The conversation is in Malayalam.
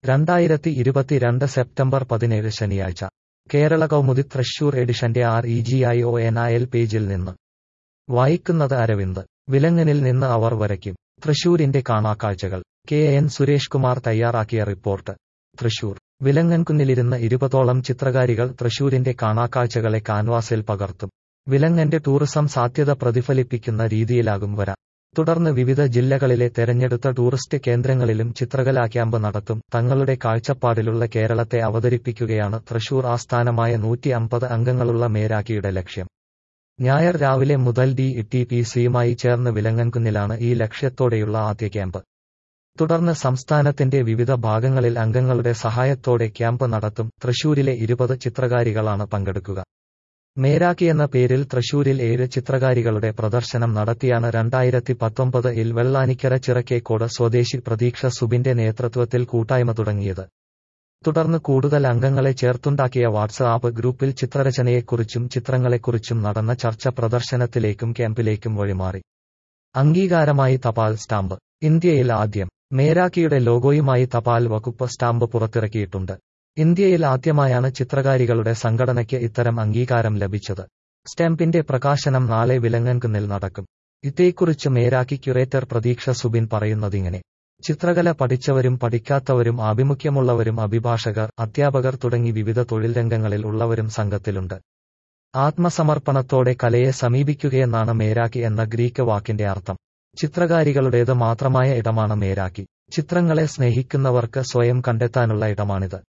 രണ്ടായിരത്തി ഇരുപത്തിരണ്ട് സെപ്റ്റംബർ പതിനേഴ് ശനിയാഴ്ച കേരള കൗമുദി തൃശൂർ എഡിഷന്റെ R E G I O N L പേജിൽ നിന്ന് വായിക്കുന്നത് അരവിന്ദ് വിലങ്ങനിൽ നിന്ന് അവർ വരയ്ക്കും തൃശൂരിന്റെ കാണാക്കാഴ്ചകൾ കെ എൻ സുരേഷ് കുമാർ തയ്യാറാക്കിയ റിപ്പോർട്ട് തൃശൂർ വിലങ്ങൻകുന്നിലിരുന്ന് ഇരുപതോളം ചിത്രകാരികൾ തൃശൂരിന്റെ കാണാക്കാഴ്ചകളെ കാൻവാസിൽ പകർത്തും വിലങ്ങന്റെ ടൂറിസം സാധ്യത പ്രതിഫലിപ്പിക്കുന്ന രീതിയിലാകും വര തുടർന്ന് വിവിധ ജില്ലകളിലെ തെരഞ്ഞെടുത്ത ടൂറിസ്റ്റ് കേന്ദ്രങ്ങളിലും ചിത്രകലാ ക്യാമ്പ് നടത്തും തങ്ങളുടെ കാഴ്ചപ്പാടിലുള്ള കേരളത്തെ അവതരിപ്പിക്കുകയാണ് തൃശൂർ ആസ്ഥാനമായ നൂറ്റി അമ്പത് അംഗങ്ങളുള്ള മേരാക്കിയുടെ ലക്ഷ്യം ഞായർ രാവിലെ മുതൽ ഡി ടി പി സിയുമായി ചേർന്ന് വിലങ്ങൻകുന്നിലാണ് ഈ ലക്ഷ്യത്തോടെയുള്ള ആദ്യ ക്യാമ്പ് തുടർന്ന് സംസ്ഥാനത്തിന്റെ വിവിധ ഭാഗങ്ങളിൽ അംഗങ്ങളുടെ സഹായത്തോടെ ക്യാമ്പ് നടത്തും തൃശൂരിലെ ഇരുപത് ചിത്രകാരികളാണ് പങ്കെടുക്കുക മേരാക്കി എന്ന പേരിൽ തൃശൂരിൽ ഏഴ് ചിത്രകാരികളുടെ പ്രദർശനം നടത്തിയാണ് രണ്ടായിരത്തി പത്തൊമ്പത് ഇൽ വെള്ളാനിക്കര ചിറക്കേക്കോട് സ്വദേശി പ്രതീക്ഷ സുബിന്റെ നേതൃത്വത്തിൽ കൂട്ടായ്മ തുടങ്ങിയത് തുടർന്ന് കൂടുതൽ അംഗങ്ങളെ ചേർത്തുണ്ടാക്കിയ വാട്സ്ആപ്പ് ഗ്രൂപ്പിൽ ചിത്രരചനയെക്കുറിച്ചും ചിത്രങ്ങളെക്കുറിച്ചും നടന്ന ചർച്ച പ്രദർശനത്തിലേക്കും ക്യാമ്പിലേക്കും വഴിമാറി അംഗീകാരമായി തപാൽ സ്റ്റാമ്പ് ഇന്ത്യയിൽ ആദ്യം മേരാക്കിയുടെ ലോഗോയുമായി തപാൽ വകുപ്പ് സ്റ്റാമ്പ് പുറത്തിറക്കിയിട്ടുണ്ട് ഇന്ത്യയിൽ ആദ്യമായാണ് ചിത്രകാരികളുടെ സംഘടനയ്ക്ക് ഇത്തരം അംഗീകാരം ലഭിച്ചത് സ്റ്റാമ്പിന്റെ പ്രകാശനം നാളെ വിലങ്ങൻകുന്നിൽ നടക്കും ഇതേക്കുറിച്ച് മേരാക്കി ക്യുറേറ്റർ പ്രതീക്ഷ സുബിൻ പറയുന്നതിങ്ങനെ ചിത്രകല പഠിച്ചവരും പഠിക്കാത്തവരും ആഭിമുഖ്യമുള്ളവരും അഭിഭാഷകർ അധ്യാപകർ തുടങ്ങി വിവിധ തൊഴിൽ രംഗങ്ങളിൽ ഉള്ളവരും സംഘത്തിലുണ്ട് ആത്മസമർപ്പണത്തോടെ കലയെ സമീപിക്കുകയെന്നാണ് മേരാക്കി എന്ന ഗ്രീക്ക് വാക്കിന്റെ അർത്ഥം ചിത്രകാരികളുടേത് മാത്രമായ ഇടമാണ് മേരാക്കി ചിത്രങ്ങളെ സ്നേഹിക്കുന്നവർക്ക് സ്വയം കണ്ടെത്താനുള്ള ഇടമാണിത്